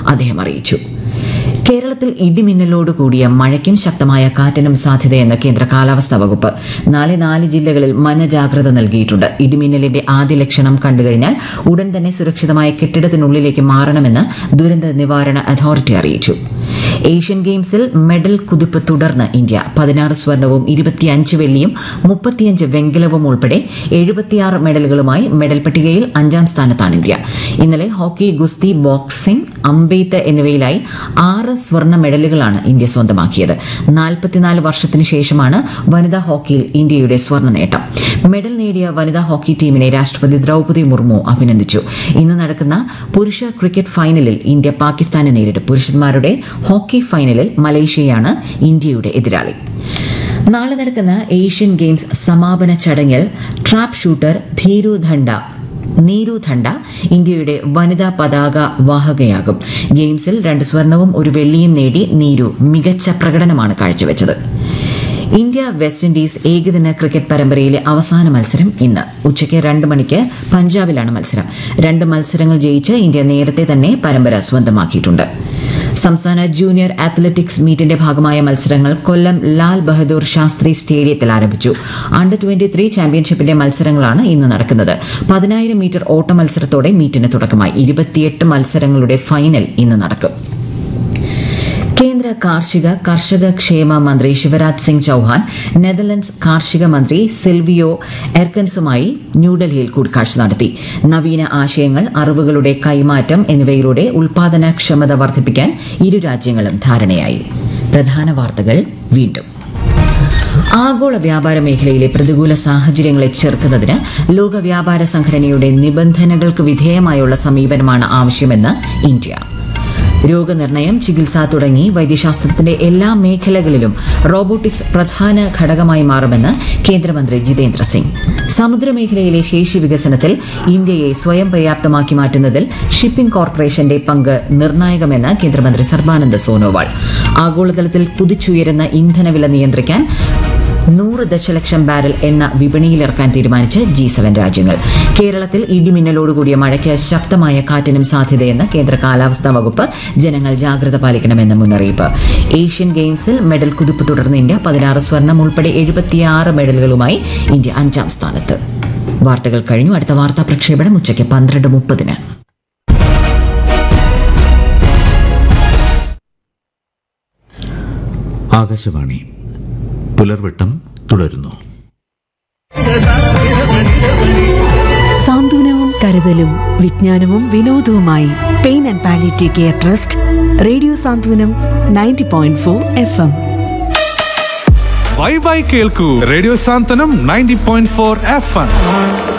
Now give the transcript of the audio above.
അദ്ദേഹം അറിയിച്ചു കേരളത്തിൽ ഇടിമിന്നലോട് കൂടിയ മഴയ്ക്കും ശക്തമായ കാറ്റിനും സാധ്യതയെന്ന് കേന്ദ്ര കാലാവസ്ഥാ വകുപ്പ് നാളെ നാല് ജില്ലകളിൽ മഞ്ഞജാഗ്രത നൽകിയിട്ടുണ്ട് ഇടിമിന്നലിന്റെ ആദ്യ ലക്ഷണം കണ്ടുകഴിഞ്ഞാൽ ഉടൻ തന്നെ സുരക്ഷിതമായ കെട്ടിടത്തിനുള്ളിലേക്ക് മാറണമെന്ന് ദുരന്ത നിവാരണ അതോറിറ്റി അറിയിച്ചു ഏഷ്യൻ ഗെയിംസിൽ മെഡൽ കുതിപ്പ് തുടർന്ന് ഇന്ത്യ പതിനാറ് സ്വർണവും ഇരുപത്തിയഞ്ച് വെള്ളിയും മുപ്പത്തിയഞ്ച് വെങ്കലവും ഉൾപ്പെടെ എഴുപത്തിയാറ് മെഡലുകളുമായി മെഡൽ പട്ടികയിൽ അഞ്ചാം സ്ഥാനത്താണ് ഇന്ത്യ ഇന്നലെ ഹോക്കി ഗുസ്തി ബോക്സിംഗ് അമ്പെയ്ത്ത് എന്നിവയിലായി ആറ് സ്വർണ്ണ മെഡലുകളാണ് ഇന്ത്യ സ്വന്തമാക്കിയത് നാൽപ്പത്തിനാല് വർഷത്തിന് ശേഷമാണ് വനിതാ ഹോക്കിയിൽ ഇന്ത്യയുടെ സ്വർണ്ണ നേട്ടം മെഡൽ നേടിയ വനിതാ ഹോക്കി ടീമിനെ രാഷ്ട്രപതി ദ്രൗപദി മുർമു അഭിനന്ദിച്ചു ഇന്ന് നടക്കുന്ന പുരുഷ ക്രിക്കറ്റ് ഫൈനലിൽ ഇന്ത്യ പാകിസ്ഥാനെ നേരിടും പുരുഷന്മാരുടെ ഹോക്കി ഫൈനലിൽ മലേഷ്യയാണ് ഇന്ത്യയുടെ എതിരാളി നാളെ നടക്കുന്ന ഏഷ്യൻ ഗെയിംസ് സമാപന ചടങ്ങിൽ ട്രാപ്പ് ഷൂട്ടർ ധീരു ധണ്ട നീരു ധണ്ട ഇന്ത്യയുടെ വനിതാ പതാക വാഹകയാകും ഗെയിംസിൽ രണ്ട് സ്വർണവും ഒരു വെള്ളിയും നേടി നീരു മികച്ച പ്രകടനമാണ് കാഴ്ചവെച്ചത് ഇന്ത്യ വെസ്റ്റ് ഇൻഡീസ് ഏകദിന ക്രിക്കറ്റ് പരമ്പരയിലെ അവസാന മത്സരം ഇന്ന് ഉച്ചയ്ക്ക് രണ്ട് മണിക്ക് പഞ്ചാബിലാണ് മത്സരം രണ്ട് മത്സരങ്ങൾ ജയിച്ച് ഇന്ത്യ നേരത്തെ തന്നെ പരമ്പര സ്വന്തമാക്കിയിട്ടുണ്ട് സംസ്ഥാന ജൂനിയർ അത്ലറ്റിക്സ് മീറ്റിന്റെ ഭാഗമായ മത്സരങ്ങൾ കൊല്ലം ലാൽ ബഹദൂർ ശാസ്ത്രി സ്റ്റേഡിയത്തിൽ ആരംഭിച്ചു അണ്ടർ ട്വന്റി ത്രീ ചാമ്പ്യൻഷിപ്പിന്റെ മത്സരങ്ങളാണ് ഇന്ന് നടക്കുന്നത് പതിനായിരം മീറ്റർ ഓട്ട മത്സരത്തോടെ മീറ്റിന് തുടക്കമായി ഇരുപത്തിയെട്ട് മത്സരങ്ങളുടെ ഫൈനൽ ഇന്ന് നടക്കും കേന്ദ്ര കാർഷിക കർഷക ക്ഷേമ മന്ത്രി ശിവരാജ് സിംഗ് ചൌഹാൻ നെതർലൻഡ്സ് കാർഷിക മന്ത്രി സിൽവിയോ എർക്കൻസുമായി ന്യൂഡൽഹിയിൽ കൂടിക്കാഴ്ച നടത്തി നവീന ആശയങ്ങൾ അറിവുകളുടെ കൈമാറ്റം എന്നിവയിലൂടെ ഉൽപാദനക്ഷമത വർദ്ധിപ്പിക്കാൻ ഇരു രാജ്യങ്ങളും ധാരണയായി പ്രധാന വാർത്തകൾ വീണ്ടും ആഗോള വ്യാപാര മേഖലയിലെ പ്രതികൂല സാഹചര്യങ്ങളെ ചെറുക്കുന്നതിന് ലോക വ്യാപാര സംഘടനയുടെ നിബന്ധനകൾക്ക് വിധേയമായുള്ള സമീപനമാണ് ആവശ്യമെന്ന് ഇന്ത്യ രോഗനിർണയം ചികിത്സ തുടങ്ങി വൈദ്യശാസ്ത്രത്തിന്റെ എല്ലാ മേഖലകളിലും റോബോട്ടിക്സ് പ്രധാന ഘടകമായി മാറുമെന്ന് കേന്ദ്രമന്ത്രി ജിതേന്ദ്ര സിംഗ് സമുദ്രമേഖലയിലെ ശേഷി വികസനത്തിൽ ഇന്ത്യയെ സ്വയം പര്യാപ്തമാക്കി മാറ്റുന്നതിൽ ഷിപ്പിംഗ് കോർപ്പറേഷന്റെ പങ്ക് നിർണായകമെന്ന് കേന്ദ്രമന്ത്രി സർബാനന്ദ് സോനോവാൾ ആഗോളതലത്തിൽ കുതിച്ചുയരുന്ന ഇന്ധനവില നിയന്ത്രിക്കാൻ നൂറ് ദശലക്ഷം ബാരൽ എണ്ണ വിപണിയിലിറക്കാൻ തീരുമാനിച്ച് ജി സെവൻ രാജ്യങ്ങൾ കേരളത്തിൽ ഇടിമിന്നലോടുകൂടിയ മഴയ്ക്ക് ശക്തമായ കാറ്റിനും സാധ്യതയെന്ന് കേന്ദ്ര കാലാവസ്ഥാ വകുപ്പ് ജനങ്ങൾ ജാഗ്രത പാലിക്കണമെന്ന് മുന്നറിയിപ്പ് ഏഷ്യൻ ഗെയിംസിൽ മെഡൽ കുതിപ്പ് തുടർന്ന് ഇന്ത്യ പതിനാറ് സ്വർണം ഉൾപ്പെടെ എഴുപത്തിയാറ് മെഡലുകളുമായി ഇന്ത്യ അഞ്ചാം സ്ഥാനത്ത് വാർത്തകൾ കഴിഞ്ഞു അടുത്ത വാർത്താ പ്രക്ഷേപണം ഉച്ചയ്ക്ക് പന്ത്രണ്ട് മുപ്പതിന് ആകാശവാണി പുലർവട്ടം തുടരുന്നു സാന്ത്വനവും കരുതലും വിജ്ഞാനവും വിനോദവുമായി pain and palliative care trust radio Santhwanam ninety point four F M bye bye കേൾക്കൂ radio Santhwanam ninety point four F M